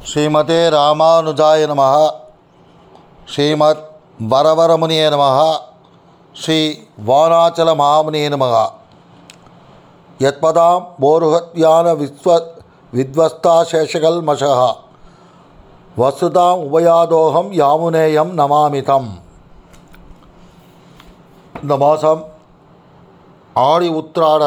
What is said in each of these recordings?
ஸ்ரீமதே ராமானுஜாய நம ஸ்ரீமத் வரவரமுனியே நம ஸ்ரீ வானாச்சல மாமுனியே நம யத்பதாம் போருகத்யான விஸ்வ வித்வஸ்தாசேஷகல் மஷக வசுதாம் உபயாதோகம் யாமுனேயம் நமாமிதம் இந்த மாதம் ஆடி உத்திராட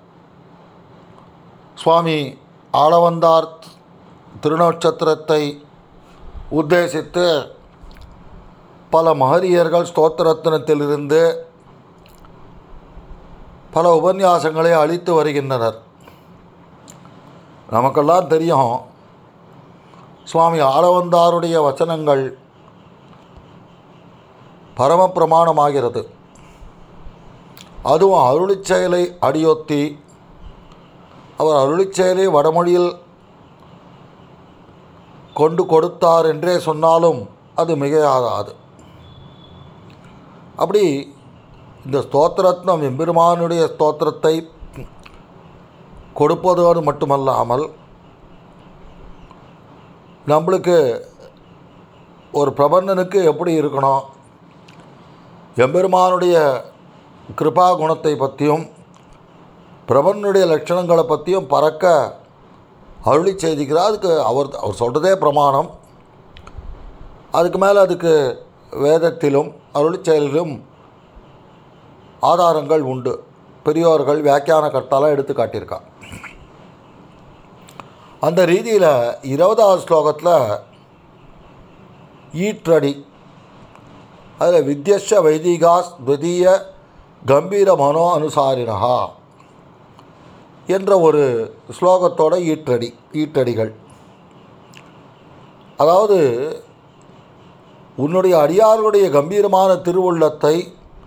சுவாமி ஆளவந்தார் திருநட்சத்திரத்தை உத்தேசித்து பல மகரியர்கள் ஸ்தோத்திரத்தினத்திலிருந்து பல உபன்யாசங்களை அளித்து வருகின்றனர் நமக்கெல்லாம் தெரியும் சுவாமி ஆளவந்தாருடைய வச்சனங்கள் பரமப்பிரமாணமாகிறது அதுவும் அருளிச் செயலை அடியொத்தி அவர் அருளிச் செயலை வடமொழியில் கொண்டு கொடுத்தார் என்றே சொன்னாலும் அது மிகையாகாது அப்படி இந்த ஸ்தோத்திரத்னம் எம்பெருமானுடைய ஸ்தோத்திரத்தை கொடுப்பதோடு மட்டுமல்லாமல் நம்மளுக்கு ஒரு பிரபந்தனுக்கு எப்படி இருக்கணும் எம்பெருமானுடைய கிருபா குணத்தை பற்றியும் பிரபனுடைய லட்சணங்களை பற்றியும் பறக்க அருளி செய்திக்கிறார் அதுக்கு அவர் அவர் சொல்கிறதே பிரமாணம் அதுக்கு மேலே அதுக்கு வேதத்திலும் அருளி செயலிலும் ஆதாரங்கள் உண்டு பெரியோர்கள் வியாக்கியான கர்த்தாலாம் எடுத்து காட்டியிருக்கா அந்த ரீதியில் இருபதாவது ஸ்லோகத்தில் ஈற்றடி அதில் வித்யஷ வைதிகாஸ் துவதீய கம்பீர மனோ அனுசாரினகா என்ற ஒரு ஸ்லோகத்தோட ஈற்றடி ஈற்றடிகள் அதாவது உன்னுடைய அடியார்களுடைய கம்பீரமான திருவுள்ளத்தை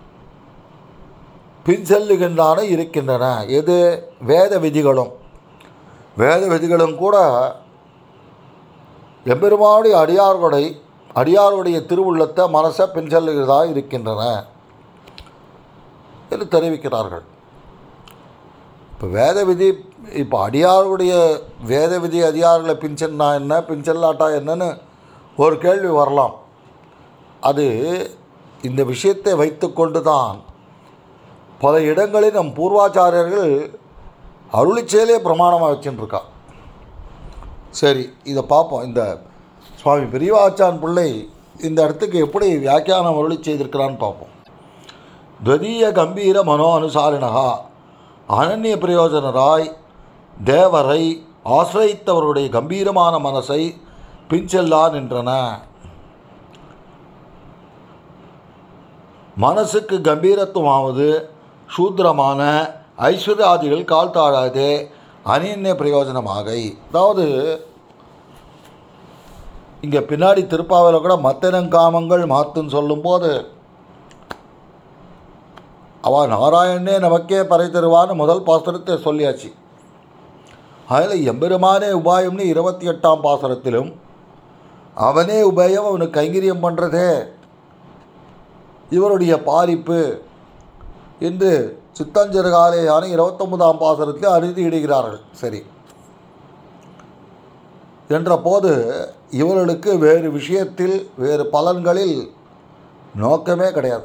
பின்செல்லுகின்றன இருக்கின்றன எது வேத விதிகளும் வேத விதிகளும் கூட எம்பெருமானுடைய அடியார்களுடைய அடியாருடைய திருவுள்ளத்தை மனசை பின்செல்லுகிறதா இருக்கின்றன என்று தெரிவிக்கிறார்கள் இப்போ வேத விதி இப்போ அடியாருடைய வேத விதி அதிகாரிகளை பின்சென்னா என்ன பின்செல்லாட்டா என்னன்னு ஒரு கேள்வி வரலாம் அது இந்த விஷயத்தை வைத்துக்கொண்டு தான் பல இடங்களில் நம் பூர்வாச்சாரியர்கள் அருளிச்செயலே பிரமாணமாக வச்சுட்டுருக்கா சரி இதை பார்ப்போம் இந்த சுவாமி பெரியவாச்சான் பிள்ளை இந்த இடத்துக்கு எப்படி வியாக்கியானம் அருளி செய்திருக்கிறான்னு பார்ப்போம் துவதீய கம்பீர மனோ அனுசாரினகா அனன்ய பிரயோஜனராய் தேவரை ஆசிரித்தவருடைய கம்பீரமான மனசை பின்செல்லா நின்றன மனசுக்கு கம்பீரத்துவமாவது சூத்திரமான ஐஸ்வர்யாதிகள் கால் தாழாதே அனிய பிரயோஜனமாகை அதாவது இங்கே பின்னாடி திருப்பாவையில் கூட மத்தனங்காமங்கள் மாத்துன்னு சொல்லும்போது அவள் நாராயணனே நமக்கே பறை தருவான்னு முதல் பாசுரத்தை சொல்லியாச்சு அதில் எம்பெருமானே உபாயம்னு இருபத்தி எட்டாம் பாசுரத்திலும் அவனே உபயம் அவனுக்கு கைங்கரியம் பண்ணுறதே இவருடைய பாரிப்பு என்று சித்தஞ்சருகாலேயான இருபத்தொன்பதாம் பாசுரத்தில் அறுதியிடுகிறார்கள் சரி என்ற போது இவர்களுக்கு வேறு விஷயத்தில் வேறு பலன்களில் நோக்கமே கிடையாது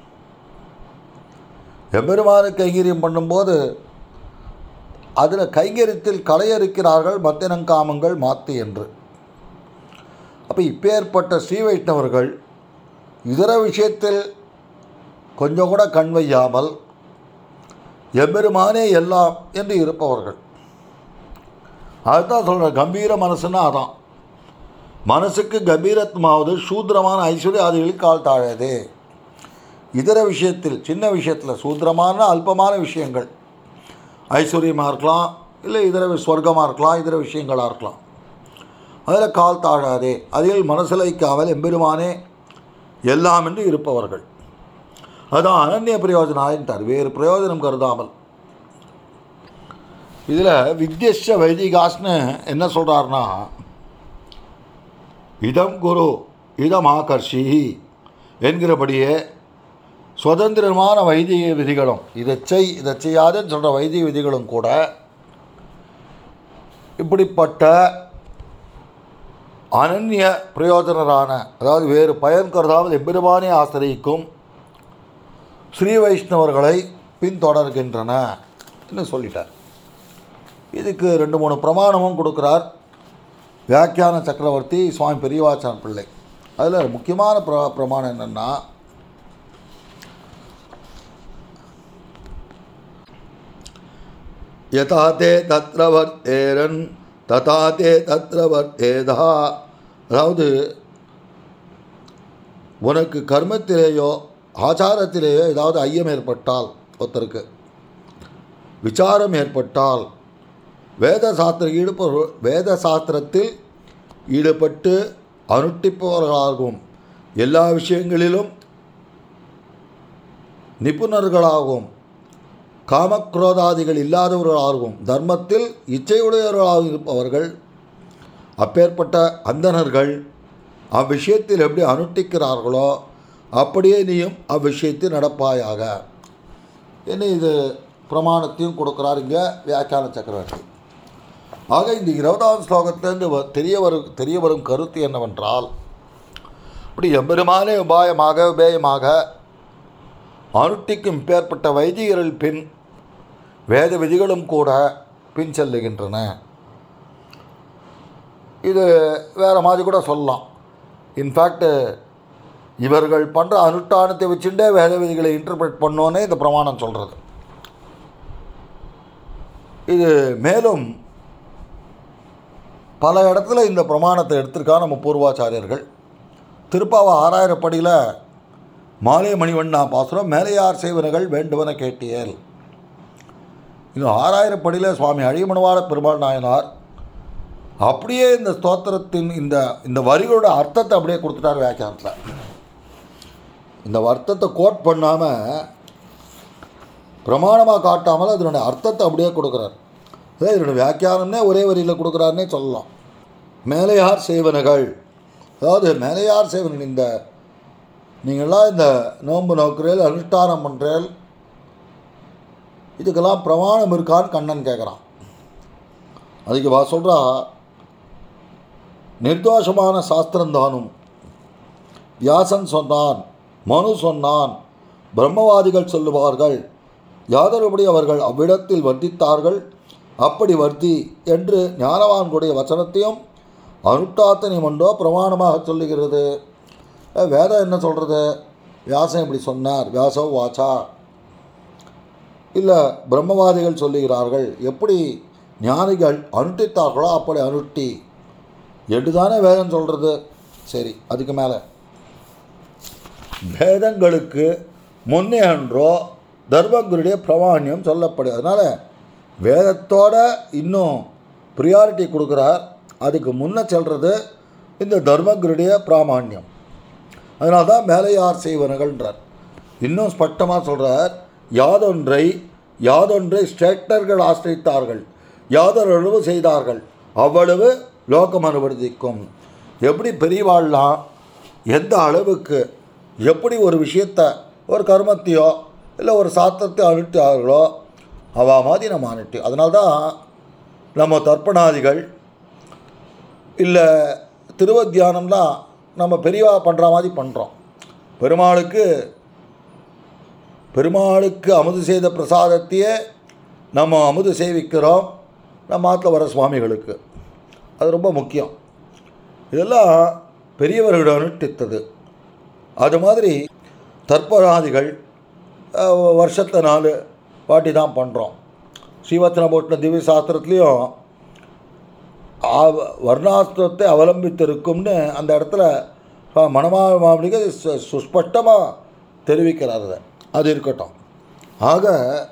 எம்பெருமானுக்கு கைங்கரியம் பண்ணும்போது அதில் கைங்கரியத்தில் களையறுக்கிறார்கள் மத்தினங்காமங்கள் மாத்து என்று அப்போ இப்பேற்பட்ட ஸ்ரீ வைஷ்ணவர்கள் இதர விஷயத்தில் கொஞ்சம் கூட கண் வையாமல் எம்பெருமானே எல்லாம் என்று இருப்பவர்கள் அதுதான் சொல்கிறேன் கம்பீர மனசுன்னா அதான் மனசுக்கு கம்பீரத்மாவது சூத்திரமான ஐஸ்வர்ய ஆதிகளில் கால் தாழாதே இதர விஷயத்தில் சின்ன விஷயத்தில் சூத்திரமான அல்பமான விஷயங்கள் ஐஸ்வர்யமாக இருக்கலாம் இல்லை இதர ஸ்வர்க்கமாக இருக்கலாம் இதர விஷயங்களாக இருக்கலாம் அதில் கால் தாழாதே அதில் மனசில் வைக்காமல் எம்பெருமானே எல்லாம் என்று இருப்பவர்கள் அதுதான் அனன்ய பிரயோஜனாயின்ட்டார் வேறு பிரயோஜனம் கருதாமல் இதில் வித்யஷ வைதிகாஸ்னு என்ன சொல்கிறாருன்னா இதம் குரு இதம் ஆகர்ஷி என்கிறபடியே சுதந்திரமான வைதிக விதிகளும் இதை செய் இதை செய்யாதுன்னு சொல்கிற வைதிக விதிகளும் கூட இப்படிப்பட்ட அனன்ய பிரயோஜனரான அதாவது வேறு பயன் கருதாமல் எம்பெருமானே ஆசிரியிக்கும் ஸ்ரீ வைஷ்ணவர்களை பின்தொடர்கின்றன என்று சொல்லிட்டார் இதுக்கு ரெண்டு மூணு பிரமாணமும் கொடுக்குறார் வியாக்கியான சக்கரவர்த்தி சுவாமி பெரியவாச்சான் பிள்ளை அதில் முக்கியமான பிர பிரமாணம் என்னென்னா யதா தே தத்ர வர்த்தேரன் ததா தே தத்ர வர்த்தேதா அதாவது உனக்கு கர்மத்திலேயோ ஆச்சாரத்திலேயோ ஏதாவது ஐயம் ஏற்பட்டால் ஒருத்தருக்கு விசாரம் ஏற்பட்டால் வேத சாஸ்திர ஈடுபொரு வேத சாஸ்திரத்தில் ஈடுபட்டு அனுஷ்டிப்பவர்களாகவும் எல்லா விஷயங்களிலும் நிபுணர்களாகவும் காமக்ரோதாதிகள் இல்லாதவர்களாகவும் தர்மத்தில் இச்சையுடையவர்களாக இருப்பவர்கள் அப்பேற்பட்ட அந்தணர்கள் அவ்விஷயத்தில் எப்படி அனுஷ்டிக்கிறார்களோ அப்படியே நீயும் அவ்விஷயத்தில் நடப்பாயாக என்ன இது பிரமாணத்தையும் கொடுக்குறார் இங்கே வியாக்கியான சக்கரவர்த்தி ஆக இந்த இருபதாம் ஸ்லோகத்திலேருந்து வ- தெரிய வரும் தெரிய வரும் கருத்து என்னவென்றால் இப்படி எம்பெருமானே உபாயமாக உபேயமாக அனுட்டிக்கும் பேர்பட்ட வைதிகர்கள் பின் வேத விதிகளும் கூட பின் செல்லுகின்றன இது வேறு மாதிரி கூட சொல்லலாம் இன்ஃபேக்ட் இவர்கள் பண்ணுற அனுஷ்டானத்தை வச்சுட்டே வேத விதிகளை இன்டர்பிரட் பண்ணோன்னே இந்த பிரமாணம் சொல்கிறது இது மேலும் பல இடத்துல இந்த பிரமாணத்தை எடுத்திருக்கா நம்ம பூர்வாச்சாரியர்கள் திருப்பாவை ஆறாயிரப்படியில் மாலை மணிவண்ணா பாசுரம் மேலையார் செய்வனகள் வேண்டுவன கேட்டியல் இது ஆறாயிரப்படியில் சுவாமி அழிமணவாள பெருமாள் நாயனார் அப்படியே இந்த ஸ்தோத்திரத்தின் இந்த இந்த வரிகளோட அர்த்தத்தை அப்படியே கொடுத்துட்டார் வியாக்கியானத்தில் இந்த அர்த்தத்தை கோட் பண்ணாமல் பிரமாணமாக காட்டாமல் அதனுடைய அர்த்தத்தை அப்படியே கொடுக்குறார் அதாவது இதனுடைய வியாக்கியானம்னே ஒரே வரியில் கொடுக்குறாருன்னே சொல்லலாம் மேலையார் சேவனகள் அதாவது மேலையார் சேவனன் இந்த நீங்கள்லாம் இந்த நோன்பு நோக்குறேல் அனுஷ்டானம் பண்ணுறேல் இதுக்கெல்லாம் பிரமாணம் இருக்கான்னு கண்ணன் கேட்குறான் அதுக்கு வா சொல்கிறா நிர்தோஷமான சாஸ்திரந்தானும் வியாசன் சொன்னான் மனு சொன்னான் பிரம்மவாதிகள் சொல்லுவார்கள் யாதொருபடி அவர்கள் அவ்விடத்தில் வர்த்தித்தார்கள் அப்படி வர்த்தி என்று ஞானவான்களுடைய வசனத்தையும் அனுட்டாத்தனை மண்டோ பிரமாணமாக சொல்லுகிறது அஹ் வேதம் என்ன சொல்கிறது வியாசன் இப்படி சொன்னார் வியாசோ வாச்சா இல்லை பிரம்மவாதிகள் சொல்லுகிறார்கள் எப்படி ஞானிகள் அனுட்டித்தார்களோ அப்படி அனுட்டி என்று தானே வேதம் சொல்கிறது சரி அதுக்கு மேலே வேதங்களுக்கு முன்னே அன்றோ தர்மகுருடைய பிரமாணியம் சொல்லப்படுது அதனால் வேதத்தோட இன்னும் ப்ரியாரிட்டி கொடுக்குறார் அதுக்கு முன்ன செல்றது இந்த தர்மகுருடைய பிராமாண்யம் அதனால தான் மேலையார் செய்வனகள்ன்றார் இன்னும் ஸ்பஷ்டமாக சொல்கிறார் யாதொன்றை யாதொன்றை ஸ்டேட்டர்கள் ஆசிரித்தார்கள் யாதொரளவு செய்தார்கள் அவ்வளவு லோகம் அனுவர்த்திக்கும் எப்படி பெரியவாள்லாம் எந்த அளவுக்கு எப்படி ஒரு விஷயத்தை ஒரு கர்மத்தையோ இல்லை ஒரு சாத்திரத்தை அனுட்டார்களோ அவா மாதிரி நம்ம அனுட்டி அதனால்தான் நம்ம தர்ப்பணாதிகள் இல்லை திருவத்தியானம்லாம் நம்ம பெரியவா பண்ணுற மாதிரி பண்ணுறோம் பெருமாளுக்கு பெருமாளுக்கு அமுது செய்த பிரசாதத்தையே நம்ம அமுது சேவிக்கிறோம் நம்ம ஆற்றுல வர சுவாமிகளுக்கு அது ரொம்ப முக்கியம் இதெல்லாம் பெரியவர்கள் அனுஷ்டித்தது அது மாதிரி தற்பராதிகள் வருஷத்தில் நாலு வாட்டி தான் பண்ணுறோம் ஸ்ரீவச்சன போட்டின திவ்ய சாஸ்திரத்துலேயும் ஆ- வர்ணாஸ்திரத்தை அவலம்பித்திருக்கும்னு அந்த இடத்துல அஹ், மணமா மாமனிக சுஸ்பஷ்டமாக தெரிவிக்கிறார் அதை அது இருக்கட்டும் ஆக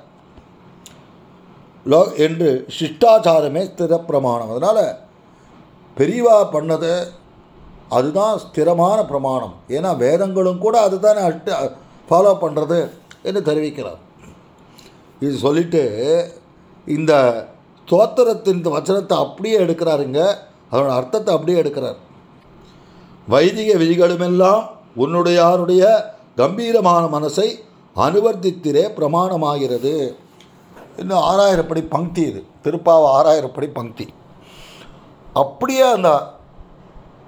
லோ என்று சிஷ்டாச்சாரமே ஸ்திர பிரமாணம் அதனால் பெரியவா பண்ணது அதுதான் ஸ்திரமான பிரமாணம் ஏன்னா வேதங்களும் கூட அதுதானே அட்டு ஃபாலோ பண்ணுறது என்று தெரிவிக்கிறார் இது சொல்லிட்டு இந்த ஸ்தோத்திரத்தின் இந்த வச்சனத்தை அப்படியே எடுக்கிறாருங்க அதோட அர்த்தத்தை அப்படியே எடுக்கிறார் வைதிக விதிகளுமெல்லாம் உன்னுடைய யாருடைய கம்பீரமான மனசை அனுவர்த்தித்திரே பிரமாணமாகிறது இன்னும் ஆறாயிரப்படி பங்கி இது திருப்பாவ ஆறாயிரப்படி பங்கி அப்படியே அந்த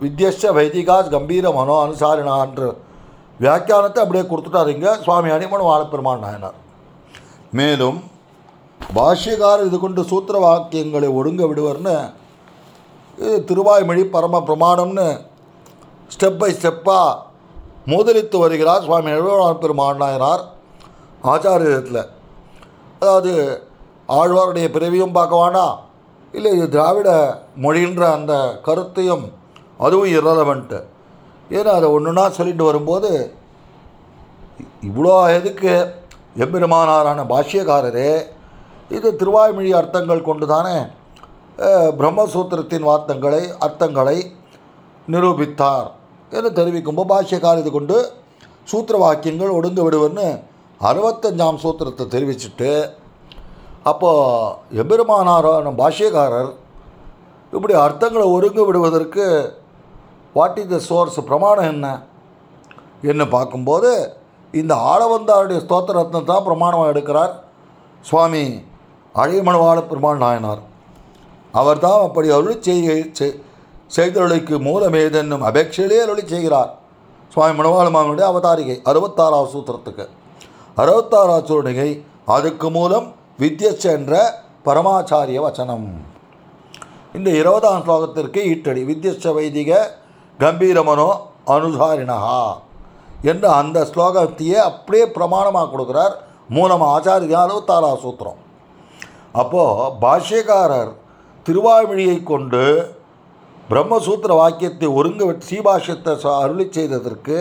வித்யஸ்ய வைதிகாஸ் கம்பீர மனோ அனுசாரினான்ற வியாக்கியானத்தை அப்படியே கொடுத்துட்டாருங்க சுவாமி அனிமன் வாழப்பெருமான் நாயனார் மேலும் பாஷ்யக்காரர் இது கொண்டு சூத்திர வாக்கியங்களை ஒடுங்க விடுவார்னு இது திருவாய்மொழி பரம பிரமாணம்னு ஸ்டெப் பை ஸ்டெப்பாக முதலித்து வருகிறார் சுவாமி எழுபதாம் பெருமான் நாயனார் ஆச்சாரியத்தில் அதாவது ஆழ்வாருடைய பிறவியும் பார்க்க வேண்டாம் இல்லை இது திராவிட மொழின்ற அந்த கருத்தையும் அதுவும் இரலவெண்ட்டு ஏன்னா அதை ஒன்றுனா சொல்லிட்டு வரும்போது இவ்வளோ எதுக்கு எம்பெருமானாரான பாஷ்யக்காரரே இது திருவாய்மொழி அர்த்தங்கள் கொண்டு தானே அஹ், பிரம்மசூத்திரத்தின் வார்த்தங்களை அர்த்தங்களை நிரூபித்தார் என்று தெரிவிக்கும்போது பாஷ்யக்கார் இது கொண்டு சூத்திர வாக்கியங்கள் ஒடுங்க விடுவர்னு அறுபத்தஞ்சாம் சூத்திரத்தை தெரிவிச்சுட்டு அப்போது எம்பெருமானாரான பாஷ்யக்காரர் இப்படி அர்த்தங்களை ஒருங்க விடுவதற்கு வாட் இஸ் த சோர்ஸ் பிரமாணம் என்ன என்று பார்க்கும்போது இந்த ஆளவந்தாருடைய ஸ்தோத்திர ரத்னத்தை தான் பிரமாணமாக எடுக்கிறார் சுவாமி அழைமணவாள பெருமாள் நாயனார் அவர் தான் அப்படி அருளி செய்கை செய்தொழிக்கு மூலமேதென்னும் அபேட்சையிலே அருளி செய்கிறார் சுவாமி மணவாளமானுடைய அவதாரிகை அறுபத்தாறாவது சூத்திரத்துக்கு அறுபத்தாறாவது சூழ்நிலை அதுக்கு மூலம் வித்யஸ் என்ற பரமாச்சாரிய வச்சனம் இந்த இருபதாம் ஸ்லோகத்திற்கு ஈட்டடி வித்யஸ்ச வைதிக கம்பீரமனோ அனுசாரிணா என்ற அந்த ஸ்லோகத்தையே அப்படியே பிரமாணமாக கொடுக்குறார் மூலம் ஆச்சாரிய அறுபத்தாறாம் சூத்திரம் அப்போது பாஷ்யக்காரர் திருவாய்மொழியை கொண்டு பிரம்மசூத்திர வாக்கியத்தை ஒருங்க விட்டு சீபாஷ்யத்தை ச- அருளி செய்ததற்கு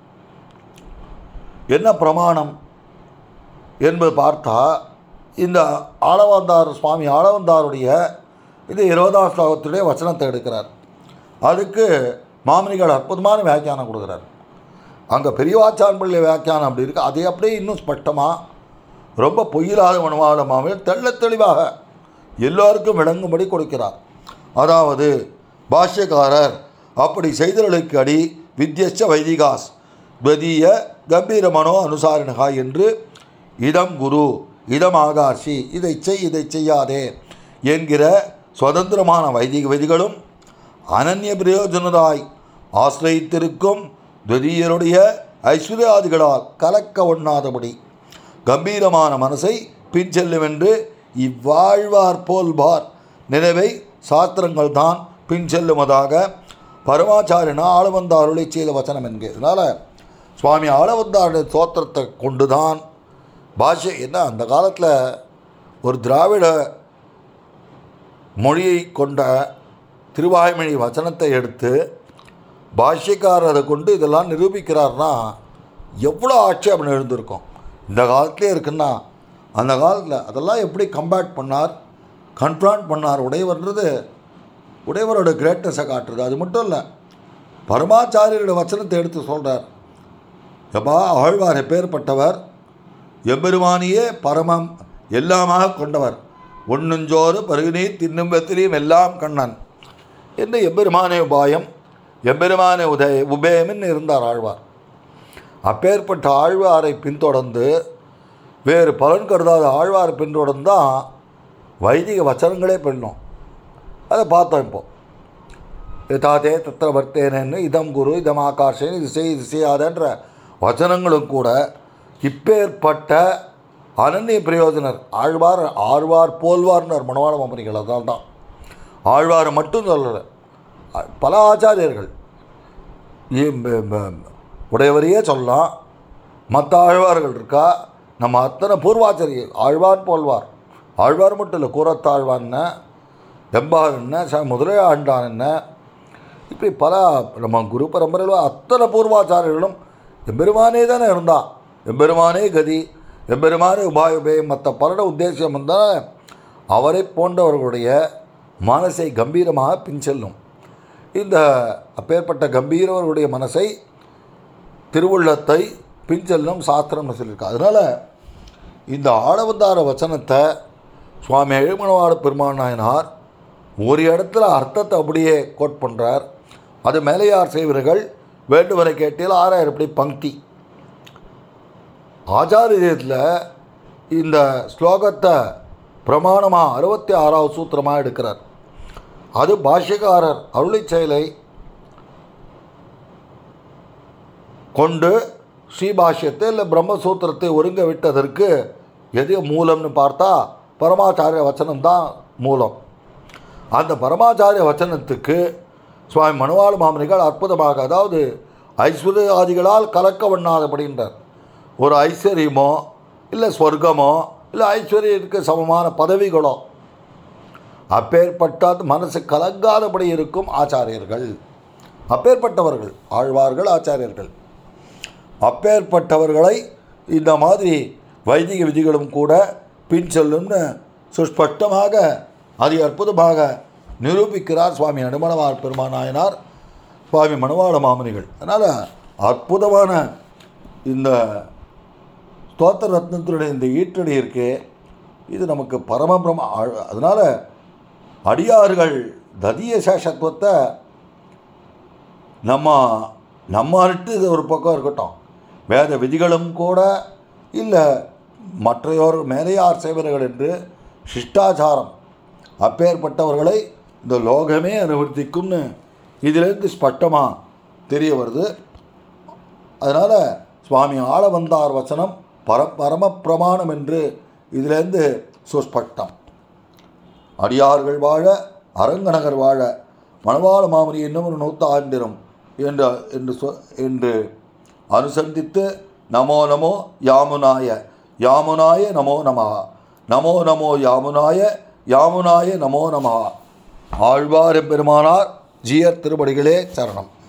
என்ன பிரமாணம் என்பது பார்த்தா இந்த ஆளவந்தார் சுவாமி ஆளவந்தாருடைய இது இருபதாம் ஸ்லோகத்துடைய வசனத்தை எடுக்கிறார் அதுக்கு மாமனிகள் அற்புதமான வியாக்கியானம் கொடுக்குறார் அங்கே பெரியவாச்சான் பிள்ளை வியாக்கியானம் அப்படி இருக்குது அதை அப்படியே இன்னும் ஸ்பஷ்டமாக ரொம்ப பொய்யில்லாத மனவாள மாமியில் தெள்ளத் தெளிவாக எல்லோருக்கும் விளங்கும்படி கொடுக்கிறார் அதாவது பாஷ்யக்காரர் அப்படி செய்தலுக்கு அடி வித்யஸ்ச வைதிகாஸ் வதிய கம்பீர மனோ அனுசாரிணகா என்று இதம் குரு இதம் ஆகாஷி இதை செய் இதை செய்யாதே என்கிற சுதந்திரமான வைதிக விதிகளும் அனன்ய பிரயோஜனராய் ஆசிரியத்திருக்கும் துதியருடைய ஐஸ்வர்யாதிகளால் கலக்க ஒண்ணாதபடி கம்பீரமான மனசை பின்செல்லும் என்று இவ்வாழ்வார் போல்பார் நினைவை சாஸ்திரங்கள் தான் பின்செல்லுவதாக பரமாச்சாரியனா ஆளவந்த அருளை செய்த வசனம் என்க இதனால் சுவாமி ஆளவந்தாருடைய தோத்திரத்தை கொண்டு தான் பாஷை என்ன அந்த காலத்தில் ஒரு திராவிட மொழியை கொண்ட திருவாய்மொழி வசனத்தை எடுத்து பாஷ்யக்காரர் அதை கொண்டு இதெல்லாம் நிரூபிக்கிறார்னா எவ்வளோ ஆட்சேபம் எழுந்திருக்கும் இந்த காலத்திலே இருக்குன்னா அந்த காலத்தில் அதெல்லாம் எப்படி கம்பேட் பண்ணார் கன்ஃப்ராண்ட் பண்ணார் உடையவர்ன்றது உடையவரோட கிரேட்னஸை காட்டுறது அது மட்டும் இல்லை பரமாச்சாரியரோட வசனத்தை எடுத்து சொல்கிறார் எப்பா ஆழ்வார் எப்பேற்பட்டவர் எம்பெருமானியே பரமம் எல்லாமாக கொண்டவர் ஒன்னுஞ்சோறு பருகினீர் தின்னும் வெத்திரியும் எல்லாம் கண்ணன் என்று எம்பெருமானே உபாயம் எம்பெருமானே உதய உபயமின்னு இருந்தார் ஆழ்வார் அப்பேற்பட்ட ஆழ்வாரை பின்தொடர்ந்து வேறு பலன் கருதாத ஆழ்வாரை பின்தொடர்ந்தான் வைதிக வச்சனங்களே பெண்ணும் அதை பார்த்தோம் இப்போ யதாதே தத்திர வர்த்தேனன்னு இதம் குரு இதம் ஆகாஷன் இது செய் இது செய்யாதன்ற வச்சனங்களும் கூட இப்பேற்பட்ட அனன்ய பிரயோஜனர் ஆழ்வார் ஆழ்வார் போல்வார்னர் மனவாள மமரிகள் அதால் தான் ஆழ்வாரை மட்டும் சொல்லலை பல ஆச்சாரியர்கள் இ- ம- ம- உடையவரையே சொல்லலாம் மற்ற ஆழ்வார்கள் இருக்கா நம்ம அத்தனை பூர்வாச்சாரியர் ஆழ்வார் போல்வார் ஆழ்வார் மட்டும் இல்லை கூரத்தாழ்வான் என்ன எம்பார் என்ன ச முதலே ஆண்டான் என்ன இப்படி பல நம்ம குரு பரம்பரையில் அத்தனை பூர்வாச்சாரியர்களும் எம்பெருமானே தானே இருந்தான் எம்பெருமானே கதி எம்பெருமானே உபாய உபயம் மற்ற பலட உத்தேசம் இருந்தால் அவரை போன்றவர்களுடைய மனசை கம்பீரமாக பின்செல்லும் இந்த அப்பேற்பட்ட கம்பீரவர்களுடைய மனசை திருவுள்ளத்தை பின்செல்லும் சாஸ்திரம்னு சொல்லியிருக்கு அதனால் இந்த ஆளவந்தார வச்சனத்தை சுவாமி எழுமணவாட பெருமான் நாயனார் ஒரு இடத்துல அர்த்தத்தை அப்படியே கோட் பண்ணுறார் அது மேலையார் செய்வர்கள் வேண்டுவரை கேட்டில் ஆறாயிரம் இப்படி பங்கி ஆச்சாரியத்தில் இந்த ஸ்லோகத்தை பிரமாணமாக அறுபத்தி ஆறாவது சூத்திரமாக எடுக்கிறார் அது பாஷ்யக்காரர் அருளை செயலை கொண்டு ஸ்ரீபாஷ்யத்தை இல்லை பிரம்மசூத்திரத்தை ஒருங்க விட்டதற்கு எது மூலம்னு பார்த்தா பரமாச்சாரிய வச்சனம் தான் மூலம் அந்த பரமாச்சாரிய வச்சனத்துக்கு சுவாமி மனுவாள மாமனிகள் அற்புதமாக அதாவது ஐஸ்வர்யாதிகளால் கலக்க வண்ணாதபடின்றார் ஒரு ஐஸ்வர்யமோ இல்லை ஸ்வர்க்கமோ இல்லை ஐஸ்வர்யத்துக்கு சமமான பதவிகளோ அப்பேற்பட்ட மனசு கலங்காதபடி இருக்கும் ஆச்சாரியர்கள் அப்பேற்பட்டவர்கள் ஆழ்வார்கள் ஆச்சாரியர்கள் அப்பேற்பட்டவர்களை இந்த மாதிரி வைதிக விதிகளும் கூட பின் செல்லும்னு சுஸ்பஷ்டமாக அதி அற்புதமாக நிரூபிக்கிறார் சுவாமி நடுமணவார் பெருமானாயனார் சுவாமி மணவாள மாமனிகள் அதனால் அற்புதமான இந்த ஸ்தோத்திர ரத்னத்தினுடைய இந்த ஈற்றடி இருக்கே இது நமக்கு பரமபிரம அதனால் அடியார்கள் ததிய சேஷத்துவத்தை நம்ம நம்மள்ட்டு இது ஒரு பக்கம் இருக்கட்டும் வேத விதிகளும் கூட இல்லை மற்றையோர் மேலையார் செய்வர்கள் என்று சிஷ்டாச்சாரம் அப்பேற்பட்டவர்களை இந்த லோகமே அனுவர்த்திக்கும்னு இதிலிருந்து ஸ்பஷ்டமாக தெரிய வருது அதனால் சுவாமி ஆள வந்தார் வசனம் பர பரம பிரமாணம் என்று இதிலிருந்து சுஸ்பஷ்டம் அடியார்கள் வாழ அரங்கநகர் வாழ மணவாள மாமணி இன்னும் ஒரு நூற்றாண்டிரும் என்று என்று சொ என்று அனுசந்தித்து நமோ நமோ யாமுனாய யாமுனாய நமோ நம நமோ நமோ யாமுனாய யாமுனாய நமோ நம ஆழ்வார் பெருமானார் ஜியர் திருப்படிகளே சரணம்